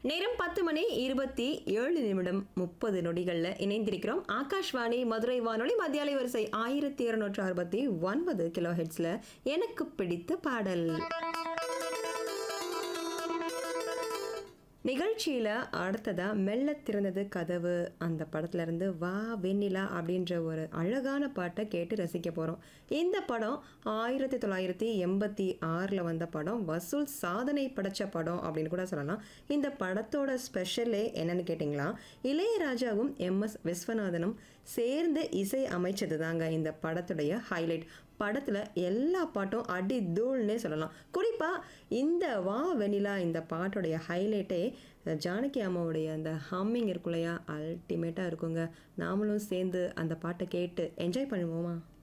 நேரம் பத்து மணி இருபத்தி ஏழு நிமிடம் முப்பது நொடிகள்ல இணைந்திருக்கிறோம் ஆகாஷ்வாணி மதுரை வானொலி மத்தியாலை வரிசை ஆயிரத்தி இருநூற்று அறுபத்தி ஒன்பது கிலோ ஹெட்ஸ்ல எனக்கு பிடித்த பாடல் நிகழ்ச்சியில் அடுத்ததா மெல்ல திறந்தது கதவு அந்த படத்துல இருந்து வா வெண்ணிலா அப்படின்ற ஒரு அழகான பாட்டை கேட்டு ரசிக்க போகிறோம் இந்த படம் ஆயிரத்தி தொள்ளாயிரத்தி எண்பத்தி ஆறில் வந்த படம் வசூல் சாதனை படைச்ச படம் அப்படின்னு கூட சொல்லலாம் இந்த படத்தோட ஸ்பெஷலே என்னன்னு கேட்டிங்களா இளையராஜாவும் எம் எஸ் விஸ்வநாதனும் சேர்ந்து இசை அமைச்சது தாங்க இந்த படத்துடைய ஹைலைட் படத்தில் எல்லா பாட்டும் அடி தூள்னே சொல்லலாம் குறிப்பாக இந்த வா வெனிலா இந்த பாட்டோடைய ஹைலைட்டே ஜானகி அம்மாவுடைய அந்த ஹம்மிங் இருக்குல்லையா அல்டிமேட்டாக இருக்குங்க நாமளும் சேர்ந்து அந்த பாட்டை கேட்டு என்ஜாய் பண்ணுவோமா